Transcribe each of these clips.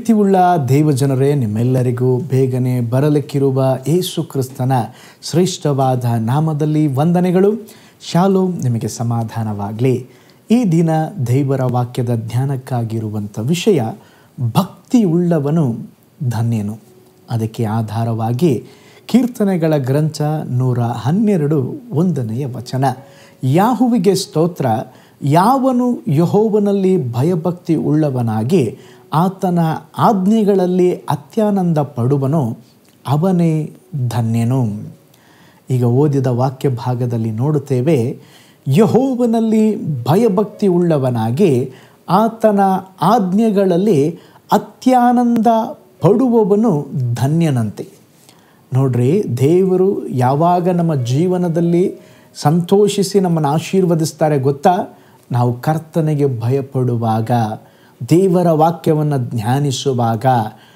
ಪ್ರೀತಿಯುಳ್ಳ ದೇವಜನರೇ ನಿಮ್ಮೆಲ್ಲರಿಗೂ ಬೇಗನೆ ಬರಲಿಕ್ಕಿರುವ ಯೇಸು ಕ್ರಿಸ್ತನ ಶ್ರೇಷ್ಠವಾದ ನಾಮದಲ್ಲಿ ವಂದನೆಗಳು ಶಾಲೋ ನಿಮಗೆ ಸಮಾಧಾನವಾಗಲಿ ಈ ದಿನ ದೇವರ ವಾಕ್ಯದ ಧ್ಯಾನಕ್ಕಾಗಿರುವಂಥ ವಿಷಯ ಭಕ್ತಿಯುಳ್ಳವನು ಧನ್ಯನು ಅದಕ್ಕೆ ಆಧಾರವಾಗಿ ಕೀರ್ತನೆಗಳ ಗ್ರಂಥ ನೂರ ಹನ್ನೆರಡು ಒಂದನೆಯ ವಚನ ಯಾಹುವಿಗೆ ಸ್ತೋತ್ರ ಯಾವನು ಯಹೋವನಲ್ಲಿ ಭಯಭಕ್ತಿ ಉಳ್ಳವನಾಗಿ ಆತನ ಆಜ್ಞೆಗಳಲ್ಲಿ ಅತ್ಯಾನಂದ ಪಡುವನೋ ಅವನೇ ಧನ್ಯನು ಈಗ ಓದಿದ ವಾಕ್ಯ ಭಾಗದಲ್ಲಿ ನೋಡುತ್ತೇವೆ ಯಹೋವನಲ್ಲಿ ಭಯಭಕ್ತಿ ಉಳ್ಳವನಾಗಿ ಆತನ ಆಜ್ಞೆಗಳಲ್ಲಿ ಅತ್ಯಾನಂದ ಪಡುವವನು ಧನ್ಯನಂತೆ ನೋಡ್ರಿ ದೇವರು ಯಾವಾಗ ನಮ್ಮ ಜೀವನದಲ್ಲಿ ಸಂತೋಷಿಸಿ ನಮ್ಮನ್ನು ಆಶೀರ್ವದಿಸ್ತಾರೆ ಗೊತ್ತಾ ನಾವು ಕರ್ತನೆಗೆ ಭಯಪಡುವಾಗ ದೇವರ ವಾಕ್ಯವನ್ನು ಧ್ಯಾನಿಸುವಾಗ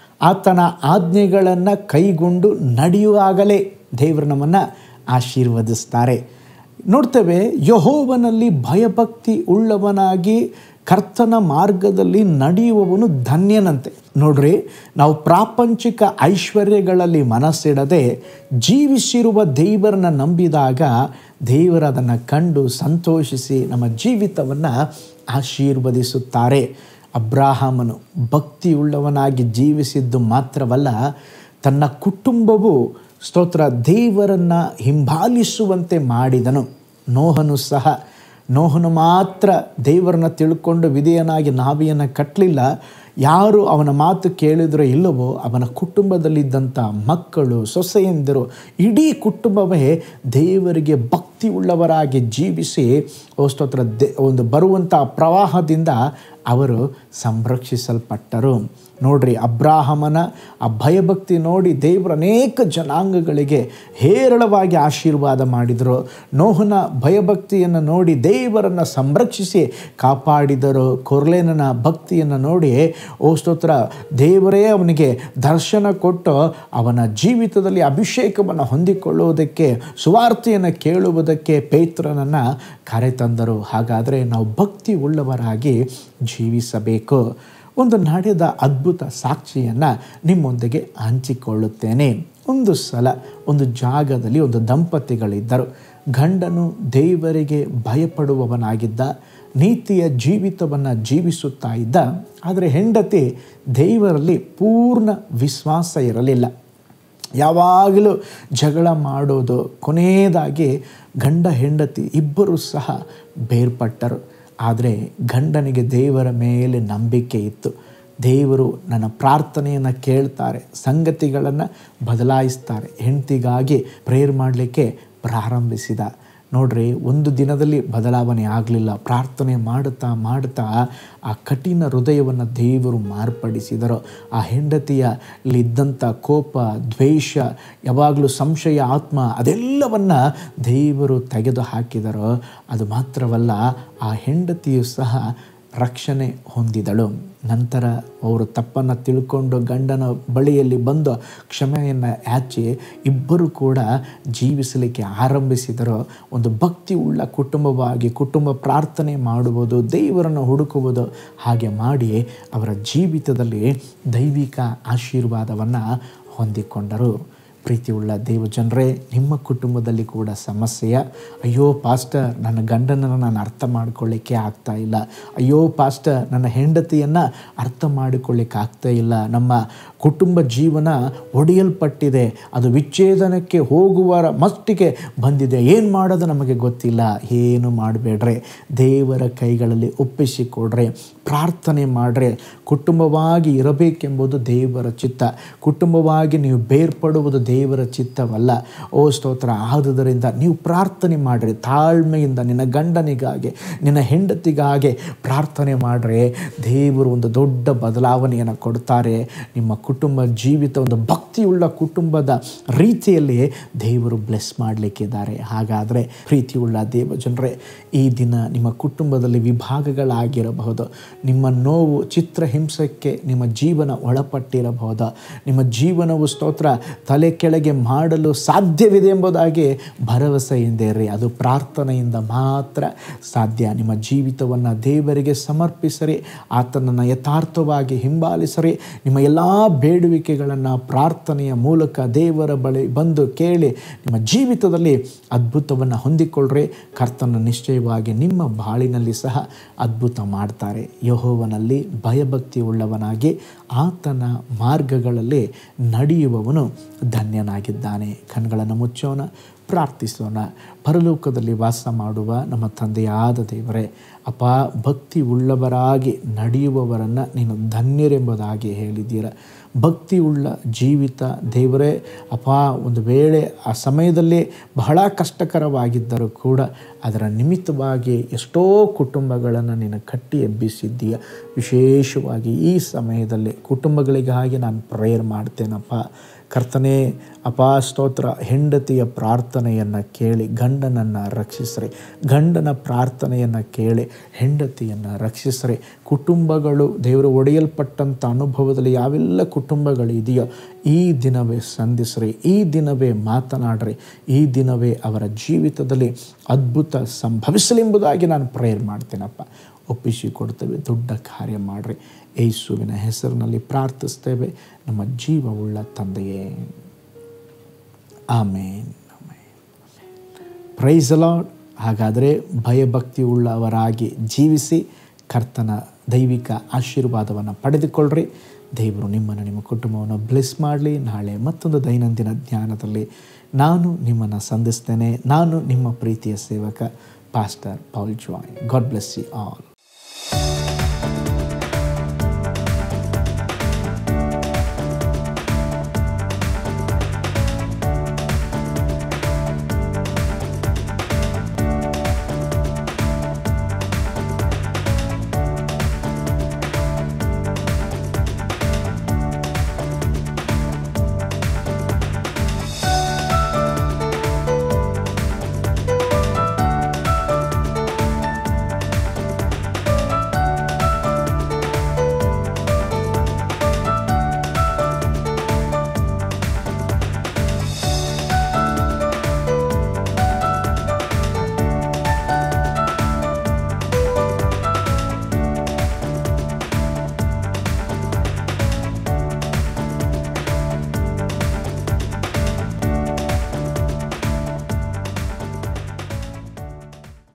ಆತನ ಆಜ್ಞೆಗಳನ್ನು ಕೈಗೊಂಡು ನಡೆಯುವಾಗಲೇ ದೇವರು ನಮ್ಮನ್ನು ಆಶೀರ್ವದಿಸ್ತಾರೆ ನೋಡ್ತೇವೆ ಯಹೋವನಲ್ಲಿ ಭಯಭಕ್ತಿ ಉಳ್ಳವನಾಗಿ ಕರ್ತನ ಮಾರ್ಗದಲ್ಲಿ ನಡೆಯುವವನು ಧನ್ಯನಂತೆ ನೋಡ್ರಿ ನಾವು ಪ್ರಾಪಂಚಿಕ ಐಶ್ವರ್ಯಗಳಲ್ಲಿ ಮನಸ್ಸಿಡದೆ ಜೀವಿಸಿರುವ ದೇವರನ್ನ ನಂಬಿದಾಗ ದೇವರು ಅದನ್ನು ಕಂಡು ಸಂತೋಷಿಸಿ ನಮ್ಮ ಜೀವಿತವನ್ನು ಆಶೀರ್ವದಿಸುತ್ತಾರೆ ಅಬ್ರಾಹಮನು ಭಕ್ತಿಯುಳ್ಳವನಾಗಿ ಜೀವಿಸಿದ್ದು ಮಾತ್ರವಲ್ಲ ತನ್ನ ಕುಟುಂಬವು ಸ್ತೋತ್ರ ದೇವರನ್ನು ಹಿಂಬಾಲಿಸುವಂತೆ ಮಾಡಿದನು ನೋಹನು ಸಹ ನೋಹನು ಮಾತ್ರ ದೇವರನ್ನ ತಿಳ್ಕೊಂಡು ವಿಧೇಯನಾಗಿ ನಾವಿಯನ್ನು ಕಟ್ಟಲಿಲ್ಲ ಯಾರು ಅವನ ಮಾತು ಕೇಳಿದ್ರೋ ಇಲ್ಲವೋ ಅವನ ಕುಟುಂಬದಲ್ಲಿದ್ದಂಥ ಮಕ್ಕಳು ಸೊಸೆಯಂದಿರು ಇಡೀ ಕುಟುಂಬವೇ ದೇವರಿಗೆ ಭಕ್ತಿ ಉಳ್ಳವರಾಗಿ ಜೀವಿಸಿ ಸ್ತೋತ್ರ ದೇ ಒಂದು ಬರುವಂಥ ಪ್ರವಾಹದಿಂದ ಅವರು ಸಂರಕ್ಷಿಸಲ್ಪಟ್ಟರು ನೋಡ್ರಿ ಅಬ್ರಾಹಮನ ಆ ಭಯಭಕ್ತಿ ನೋಡಿ ದೇವರು ಅನೇಕ ಜನಾಂಗಗಳಿಗೆ ಹೇರಳವಾಗಿ ಆಶೀರ್ವಾದ ಮಾಡಿದರು ನೋಹನ ಭಯಭಕ್ತಿಯನ್ನು ನೋಡಿ ದೇವರನ್ನು ಸಂರಕ್ಷಿಸಿ ಕಾಪಾಡಿದರು ಕೊರ್ಲೇನನ ಭಕ್ತಿಯನ್ನು ನೋಡಿ ಓ ಸ್ತೋತ್ರ ದೇವರೇ ಅವನಿಗೆ ದರ್ಶನ ಕೊಟ್ಟು ಅವನ ಜೀವಿತದಲ್ಲಿ ಅಭಿಷೇಕವನ್ನು ಹೊಂದಿಕೊಳ್ಳುವುದಕ್ಕೆ ಸುವಾರ್ತೆಯನ್ನು ಕೇಳುವುದಕ್ಕೆ ಪೇತ್ರನನ್ನು ಕರೆತಂದರು ಹಾಗಾದರೆ ನಾವು ಭಕ್ತಿ ಉಳ್ಳವರಾಗಿ ಜೀವಿಸಬೇಕು ಒಂದು ನಡೆದ ಅದ್ಭುತ ಸಾಕ್ಷಿಯನ್ನು ನಿಮ್ಮೊಂದಿಗೆ ಹಂಚಿಕೊಳ್ಳುತ್ತೇನೆ ಒಂದು ಸಲ ಒಂದು ಜಾಗದಲ್ಲಿ ಒಂದು ದಂಪತಿಗಳಿದ್ದರು ಗಂಡನು ದೇವರಿಗೆ ಭಯಪಡುವವನಾಗಿದ್ದ ನೀತಿಯ ಜೀವಿತವನ್ನು ಜೀವಿಸುತ್ತಾ ಇದ್ದ ಆದರೆ ಹೆಂಡತಿ ದೇವರಲ್ಲಿ ಪೂರ್ಣ ವಿಶ್ವಾಸ ಇರಲಿಲ್ಲ ಯಾವಾಗಲೂ ಜಗಳ ಮಾಡೋದು ಕೊನೆಯದಾಗಿ ಗಂಡ ಹೆಂಡತಿ ಇಬ್ಬರೂ ಸಹ ಬೇರ್ಪಟ್ಟರು ಆದರೆ ಗಂಡನಿಗೆ ದೇವರ ಮೇಲೆ ನಂಬಿಕೆ ಇತ್ತು ದೇವರು ನನ್ನ ಪ್ರಾರ್ಥನೆಯನ್ನು ಕೇಳ್ತಾರೆ ಸಂಗತಿಗಳನ್ನು ಬದಲಾಯಿಸ್ತಾರೆ ಹೆಂಡತಿಗಾಗಿ ಪ್ರೇಯರ್ ಮಾಡಲಿಕ್ಕೆ ಪ್ರಾರಂಭಿಸಿದ ನೋಡ್ರಿ ಒಂದು ದಿನದಲ್ಲಿ ಬದಲಾವಣೆ ಆಗಲಿಲ್ಲ ಪ್ರಾರ್ಥನೆ ಮಾಡುತ್ತಾ ಮಾಡುತ್ತಾ ಆ ಕಠಿಣ ಹೃದಯವನ್ನು ದೇವರು ಮಾರ್ಪಡಿಸಿದರು ಆ ಹೆಂಡತಿಯಲ್ಲಿದ್ದಂಥ ಕೋಪ ದ್ವೇಷ ಯಾವಾಗಲೂ ಸಂಶಯ ಆತ್ಮ ಅದೆಲ್ಲವನ್ನು ದೇವರು ತೆಗೆದು ಹಾಕಿದರೋ ಅದು ಮಾತ್ರವಲ್ಲ ಆ ಹೆಂಡತಿಯು ಸಹ ರಕ್ಷಣೆ ಹೊಂದಿದಳು ನಂತರ ಅವರು ತಪ್ಪನ್ನು ತಿಳ್ಕೊಂಡು ಗಂಡನ ಬಳಿಯಲ್ಲಿ ಬಂದು ಕ್ಷಮೆಯನ್ನು ಯಾಚಿ ಇಬ್ಬರು ಕೂಡ ಜೀವಿಸಲಿಕ್ಕೆ ಆರಂಭಿಸಿದರು ಒಂದು ಭಕ್ತಿ ಉಳ್ಳ ಕುಟುಂಬವಾಗಿ ಕುಟುಂಬ ಪ್ರಾರ್ಥನೆ ಮಾಡುವುದು ದೇವರನ್ನು ಹುಡುಕುವುದು ಹಾಗೆ ಮಾಡಿ ಅವರ ಜೀವಿತದಲ್ಲಿ ದೈವಿಕ ಆಶೀರ್ವಾದವನ್ನು ಹೊಂದಿಕೊಂಡರು ಪ್ರೀತಿಯುಳ್ಳ ದೇವಜನರೇ ನಿಮ್ಮ ಕುಟುಂಬದಲ್ಲಿ ಕೂಡ ಸಮಸ್ಯೆಯ ಅಯ್ಯೋ ಪಾಸ್ಟರ್ ನನ್ನ ಗಂಡನನ್ನು ನಾನು ಅರ್ಥ ಮಾಡ್ಕೊಳ್ಳಿಕ್ಕೆ ಆಗ್ತಾ ಇಲ್ಲ ಅಯ್ಯೋ ಪಾಸ್ಟರ್ ನನ್ನ ಹೆಂಡತಿಯನ್ನು ಅರ್ಥ ಮಾಡಿಕೊಳ್ಳಿಕ್ಕೆ ಆಗ್ತಾ ಇಲ್ಲ ನಮ್ಮ ಕುಟುಂಬ ಜೀವನ ಒಡೆಯಲ್ಪಟ್ಟಿದೆ ಅದು ವಿಚ್ಛೇದನಕ್ಕೆ ಹೋಗುವ ಮಟ್ಟಿಗೆ ಬಂದಿದೆ ಏನು ಮಾಡೋದು ನಮಗೆ ಗೊತ್ತಿಲ್ಲ ಏನು ಮಾಡಬೇಡ್ರೆ ದೇವರ ಕೈಗಳಲ್ಲಿ ಒಪ್ಪಿಸಿಕೊಡ್ರೆ ಪ್ರಾರ್ಥನೆ ಮಾಡ್ರೆ ಕುಟುಂಬವಾಗಿ ಇರಬೇಕೆಂಬುದು ದೇವರ ಚಿತ್ತ ಕುಟುಂಬವಾಗಿ ನೀವು ಬೇರ್ಪಡುವುದು ದೇವರ ಚಿತ್ತವಲ್ಲ ಓ ಸ್ತೋತ್ರ ಆದುದರಿಂದ ನೀವು ಪ್ರಾರ್ಥನೆ ಮಾಡಿರಿ ತಾಳ್ಮೆಯಿಂದ ನಿನ್ನ ಗಂಡನಿಗಾಗಿ ನಿನ್ನ ಹೆಂಡತಿಗಾಗಿ ಪ್ರಾರ್ಥನೆ ಮಾಡ್ರೆ ದೇವರು ಒಂದು ದೊಡ್ಡ ಬದಲಾವಣೆಯನ್ನು ಕೊಡ್ತಾರೆ ನಿಮ್ಮ ಕುಟುಂಬ ಜೀವಿತ ಒಂದು ಭಕ್ತಿಯುಳ್ಳ ಕುಟುಂಬದ ರೀತಿಯಲ್ಲಿ ದೇವರು ಬ್ಲೆಸ್ ಮಾಡಲಿಕ್ಕಿದ್ದಾರೆ ಹಾಗಾದರೆ ಪ್ರೀತಿಯುಳ್ಳ ದೇವ ಜನರೇ ಈ ದಿನ ನಿಮ್ಮ ಕುಟುಂಬದಲ್ಲಿ ವಿಭಾಗಗಳಾಗಿರಬಹುದು ನಿಮ್ಮ ನೋವು ಚಿತ್ರಹಿಂಸಕ್ಕೆ ನಿಮ್ಮ ಜೀವನ ಒಳಪಟ್ಟಿರಬಹುದು ನಿಮ್ಮ ಜೀವನವು ಸ್ತೋತ್ರ ತಲೆ ಕೆಳಗೆ ಮಾಡಲು ಸಾಧ್ಯವಿದೆ ಎಂಬುದಾಗಿ ಭರವಸೆಯಿಂದ ಇರ್ರಿ ಅದು ಪ್ರಾರ್ಥನೆಯಿಂದ ಮಾತ್ರ ಸಾಧ್ಯ ನಿಮ್ಮ ಜೀವಿತವನ್ನು ದೇವರಿಗೆ ಸಮರ್ಪಿಸರಿ ಆತನನ್ನು ಯಥಾರ್ಥವಾಗಿ ಹಿಂಬಾಲಿಸರಿ ನಿಮ್ಮ ಎಲ್ಲ ಬೇಡುವಿಕೆಗಳನ್ನು ಪ್ರಾರ್ಥನೆಯ ಮೂಲಕ ದೇವರ ಬಳಿ ಬಂದು ಕೇಳಿ ನಿಮ್ಮ ಜೀವಿತದಲ್ಲಿ ಅದ್ಭುತವನ್ನು ಹೊಂದಿಕೊಳ್ಳ್ರಿ ಕರ್ತನ ನಿಶ್ಚಯವಾಗಿ ನಿಮ್ಮ ಬಾಳಿನಲ್ಲಿ ಸಹ ಅದ್ಭುತ ಮಾಡ್ತಾರೆ ಯಹೋವನಲ್ಲಿ ಭಯಭಕ್ತಿ ಉಳ್ಳವನಾಗಿ ಆತನ ಮಾರ್ಗಗಳಲ್ಲಿ ನಡೆಯುವವನು ಧನ್ಯನಾಗಿದ್ದಾನೆ ಕಣ್ಗಳನ್ನು ಮುಚ್ಚೋಣ ಪ್ರಾರ್ಥಿಸೋಣ ಪರಲೋಕದಲ್ಲಿ ವಾಸ ಮಾಡುವ ನಮ್ಮ ತಂದೆಯಾದ ದೇವರೇ ಅಪ ಭಕ್ತಿ ಉಳ್ಳವರಾಗಿ ನಡೆಯುವವರನ್ನು ನೀನು ಧನ್ಯರೆಂಬುದಾಗಿ ಹೇಳಿದ್ದೀರ ಭಕ್ತಿ ಉಳ್ಳ ಜೀವಿತ ದೇವರೇ ಅಪ ಒಂದು ವೇಳೆ ಆ ಸಮಯದಲ್ಲಿ ಬಹಳ ಕಷ್ಟಕರವಾಗಿದ್ದರೂ ಕೂಡ ಅದರ ನಿಮಿತ್ತವಾಗಿ ಎಷ್ಟೋ ಕುಟುಂಬಗಳನ್ನು ನೀನು ಕಟ್ಟಿ ಎಬ್ಬಿಸಿದ್ದೀಯ ವಿಶೇಷವಾಗಿ ಈ ಸಮಯದಲ್ಲಿ ಕುಟುಂಬಗಳಿಗಾಗಿ ನಾನು ಪ್ರೇಯರ್ ಮಾಡ್ತೇನಪ್ಪ ಕರ್ತನೇ ಅಪಾ ಸ್ತೋತ್ರ ಹೆಂಡತಿಯ ಪ್ರಾರ್ಥನೆಯನ್ನು ಕೇಳಿ ಗಂಡನನ್ನು ರಕ್ಷಿಸ್ರಿ ಗಂಡನ ಪ್ರಾರ್ಥನೆಯನ್ನು ಕೇಳಿ ಹೆಂಡತಿಯನ್ನು ರಕ್ಷಿಸ್ರಿ ಕುಟುಂಬಗಳು ದೇವರು ಒಡೆಯಲ್ಪಟ್ಟಂಥ ಅನುಭವದಲ್ಲಿ ಯಾವೆಲ್ಲ ಕುಟುಂಬಗಳು ಇದೆಯೋ ಈ ದಿನವೇ ಸಂಧಿಸ್ರಿ ಈ ದಿನವೇ ಮಾತನಾಡ್ರಿ ಈ ದಿನವೇ ಅವರ ಜೀವಿತದಲ್ಲಿ ಅದ್ಭುತ ಸಂಭವಿಸಲೆಂಬುದಾಗಿ ನಾನು ಪ್ರೇಯರ್ ಮಾಡ್ತೇನಪ್ಪ ಒಪ್ಪಿಸಿ ಕೊಡ್ತೇವೆ ದೊಡ್ಡ ಕಾರ್ಯ ಮಾಡಿರಿ ಯೇಸುವಿನ ಹೆಸರಿನಲ್ಲಿ ಪ್ರಾರ್ಥಿಸ್ತೇವೆ ನಮ್ಮ ಜೀವವುಳ್ಳ ತಂದೆಯೇ ಆಮೇನ್ ಪ್ರೈಸ್ ಅಲಾಡ್ ಹಾಗಾದರೆ ಭಯಭಕ್ತಿ ಉಳ್ಳವರಾಗಿ ಜೀವಿಸಿ ಕರ್ತನ ದೈವಿಕ ಆಶೀರ್ವಾದವನ್ನು ಪಡೆದುಕೊಳ್ಳ್ರಿ ದೇವರು ನಿಮ್ಮನ್ನು ನಿಮ್ಮ ಕುಟುಂಬವನ್ನು ಬ್ಲೆಸ್ ಮಾಡಲಿ ನಾಳೆ ಮತ್ತೊಂದು ದೈನಂದಿನ ಜ್ಞಾನದಲ್ಲಿ ನಾನು ನಿಮ್ಮನ್ನು ಸಂಧಿಸ್ತೇನೆ ನಾನು ನಿಮ್ಮ ಪ್ರೀತಿಯ ಸೇವಕ pastor Paul Joy God bless you all